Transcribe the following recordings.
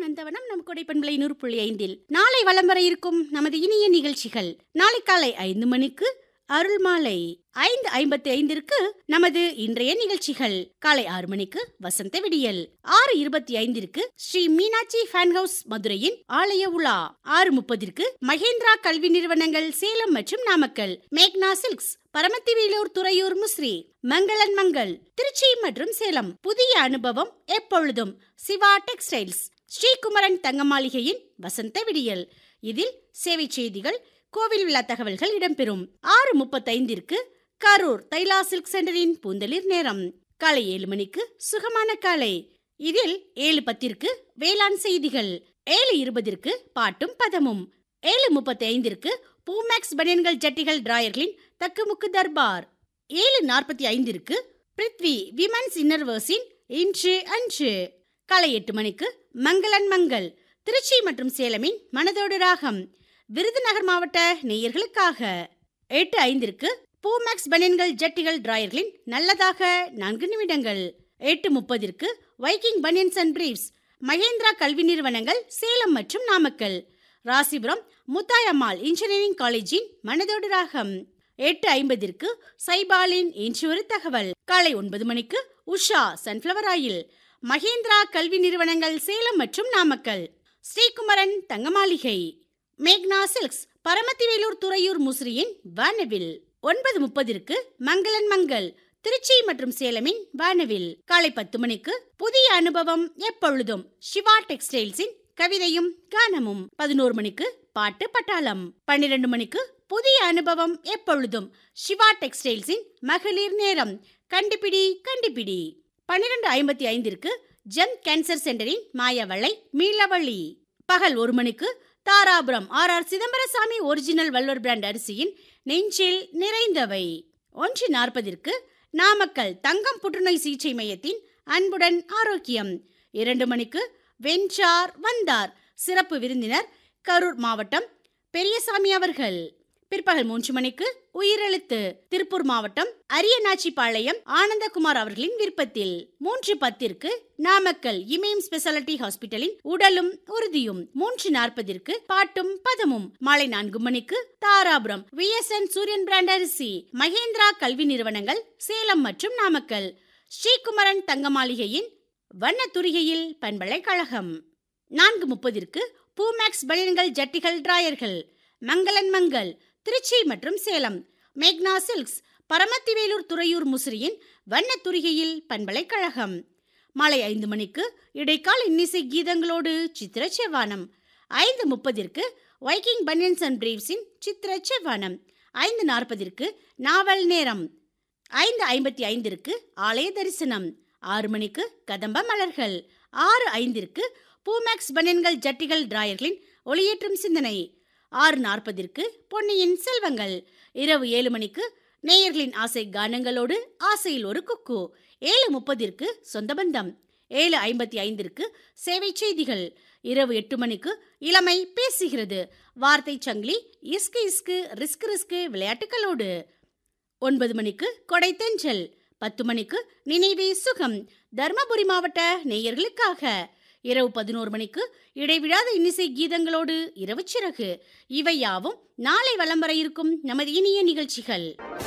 நந்தவனம் நம் கொடைப்பண்பலை நூறு புள்ளி ஐந்தில் நாளை வலம் வர இருக்கும் நமது இனிய நிகழ்ச்சிகள் நாளை காலை ஐந்து மணிக்கு அருள் மாலை ஐந்து ஐம்பத்தி ஐந்திற்கு நமது இன்றைய நிகழ்ச்சிகள் காலை ஆறு மணிக்கு வசந்த விடியல் ஆறு இருபத்தி ஐந்திற்கு ஸ்ரீ மீனாட்சி ஃபேன் ஹவுஸ் மதுரையின் ஆலய உலா ஆறு முப்பதிற்கு மகேந்திரா கல்வி நிறுவனங்கள் சேலம் மற்றும் நாமக்கல் மேக்னா சில்க்ஸ் பரமத்திவேலூர் துறையூர் முஸ்ரி மங்களன் மங்கள் திருச்சி மற்றும் சேலம் புதிய அனுபவம் எப்பொழுதும் சிவா டெக்ஸ்டைல்ஸ் ஸ்ரீகுமரன் தங்க மாளிகையின் வசந்த விடியல் இதில் சேவை செய்திகள் கோவில் விழா தகவல்கள் இடம்பெறும் ஆறு முப்பத்தைந்திற்கு கரூர் தைலா சில்க் சென்டரின் பூந்தளிர் நேரம் காலை ஏழு மணிக்கு சுகமான காலை இதில் ஏழு பத்திற்கு வேளாண் செய்திகள் ஏழு இருபதிற்கு பாட்டும் பதமும் ஏழு முப்பத்தி ஐந்திற்கு பூமேக்ஸ் பனியன்கள் ஜட்டிகள் டிராயர்களின் தக்குமுக்கு தர்பார் ஏழு நாற்பத்தி ஐந்திற்கு பிருத்வி விமன்ஸ் இன்னர்வர்ஸின் இன்று அன்று காலை எட்டு மணிக்கு மங்களன் மங்கள் திருச்சி மற்றும் சேலமின் மனதோடு ராகம் விருதுநகர் மாவட்ட நேயர்களுக்காக எட்டு ஐந்திற்கு பூமேக்ஸ் பனியன்கள் ஜட்டிகள் டிராயர்களின் நல்லதாக நான்கு நிமிடங்கள் எட்டு முப்பதிற்கு Viking banians and briefs Mahendra கல்வி நிறுவனங்கள் சேலம் மற்றும் நாமக்கல் ராசிபுரம் முத்தாயம்மாள் இன்ஜினியரிங் காலேஜின் மனதோடு ராகம் எட்டு ஐம்பதிற்கு சைபாலின் இன்று ஒரு தகவல் காலை ஒன்பது மணிக்கு உஷா சன்ஃப்ளவர் ஆயில் மகேந்திரா கல்வி நிறுவனங்கள் சேலம் மற்றும் நாமக்கல் ஸ்ரீகுமரன் தங்கமாளிகை மேக்னா சில்க்ஸ் பரமத்திவேலூர் துறையூர் முசிறியின் வானவில் ஒன்பது முப்பதிற்கு மங்களன் மங்கள் திருச்சி மற்றும் சேலமின் வானவில் காலை பத்து மணிக்கு புதிய அனுபவம் எப்பொழுதும் சிவா டெக்ஸ்டைல்ஸின் கவிதையும் கானமும் பதினோரு மணிக்கு பாட்டு பட்டாளம் பன்னிரண்டு மணிக்கு புதிய அனுபவம் எப்பொழுதும் சிவா டெக்ஸ்டைல்ஸின் மகளிர் நேரம் கண்டுபிடி கண்டுபிடி பன்னிரண்டு ஐம்பத்தி ஐந்திற்கு ஜெம் கேன்சர் சென்டரின் மாயவளை மீளவழி பகல் ஒரு மணிக்கு Dharapuram R R Chidambarasamy original Vallur brand அரிசியின் நெஞ்சில் நிறைந்தவை ஒன்று நாற்பதிற்கு நாமக்கல் தங்கம் புற்றுநோய் சிகிச்சை மையத்தின் அன்புடன் ஆரோக்கியம் இரண்டு மணிக்கு வென்றார் வந்தார் சிறப்பு விருந்தினர் கரூர் மாவட்டம் பெரியசாமி அவர்கள் பிற்பகல் மூன்று மணிக்கு உயிரெழுத்து திருப்பூர் மாவட்டம் அரியநாச்சிபாளையம் ஆனந்தகுமார் அவர்களின் விருப்பத்தில் மூன்று பத்திற்கு நாமக்கல் இமயம் ஸ்பெஷாலிட்டி ஹாஸ்பிட்டலின் உடலும் உறுதியும் மூன்று நாற்பதிற்கு பாட்டும் பதமும் மாலை நான்கு மணிக்கு தாராபுரம் வி எஸ் என் சூரியன் பிராண்ட் அரிசி மகேந்திரா கல்வி நிறுவனங்கள் சேலம் மற்றும் நாமக்கல் ஸ்ரீகுமரன் தங்க மாளிகையின் வண்ணத்துரிகையில் பண்பலைக்கழகம் நான்கு முப்பதிற்கு பூமேக்ஸ் பனியன்கள் ஜட்டிகள் டிராயர்கள் மங்களன் மங்கள் திருச்சி மற்றும் சேலம் மேக்னா சில்க்ஸ் பரமத்திவேலூர் துறையூர் முசிறியின் வண்ணத்துரிகையில் பண்பலைக்கழகம் மாலை ஐந்து மணிக்கு இடைக்கால இன்னிசை கீதங்களோடு சித்திர செவ்வானம் ஐந்து முப்பதிற்கு வைக்கிங் பனியன்ஸ் அண்ட் பிரீவ்ஸின் சித்திர செவ்வானம் ஐந்து நாற்பதிற்கு நாவல் நேரம் ஐந்து ஐம்பத்தி ஐந்திற்கு ஆலய தரிசனம் ஆறு மணிக்கு கதம்ப மலர்கள் ஆறு ஐந்திற்கு பூமேக்ஸ் பனியன்கள் ஜட்டிகள் டிராயர்களின் ஒளியேற்றும் சிந்தனை ஆறு நாற்பதிற்கு பொன்னியின் செல்வங்கள் இரவு ஏழு மணிக்கு நேயர்களின் ஆசை கானங்களோடு ஆசையில் ஒரு குக்கு ஏழு முப்பதிற்கு சொந்த பந்தம் ஏழு ஐம்பத்தி ஐந்திற்கு சேவை செய்திகள் இரவு எட்டு மணிக்கு இளமை பேசுகிறது வார்த்தை சங்கிலி இஸ்கு இஸ்கு ரிஸ்க் ரிஸ்கு விளையாட்டுகளோடு ஒன்பது மணிக்கு கொடை தென்றல் பத்து மணிக்கு நினைவே சுகம் தர்மபுரி மாவட்ட நேயர்களுக்காக இரவு பதினோரு மணிக்கு இடைவிடாத இன்னிசை கீதங்களோடு இரவு சிறகு இவை யாவும் நாளை வலம் வர இருக்கும் நமது இனிய நிகழ்ச்சிகள்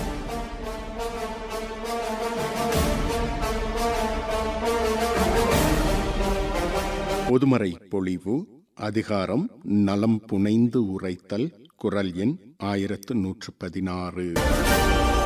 பொதுமறை பொழிவு அதிகாரம் நலம் புனைந்து உரைத்தல் குரல் எண் ஆயிரத்து நூற்று பதினாறு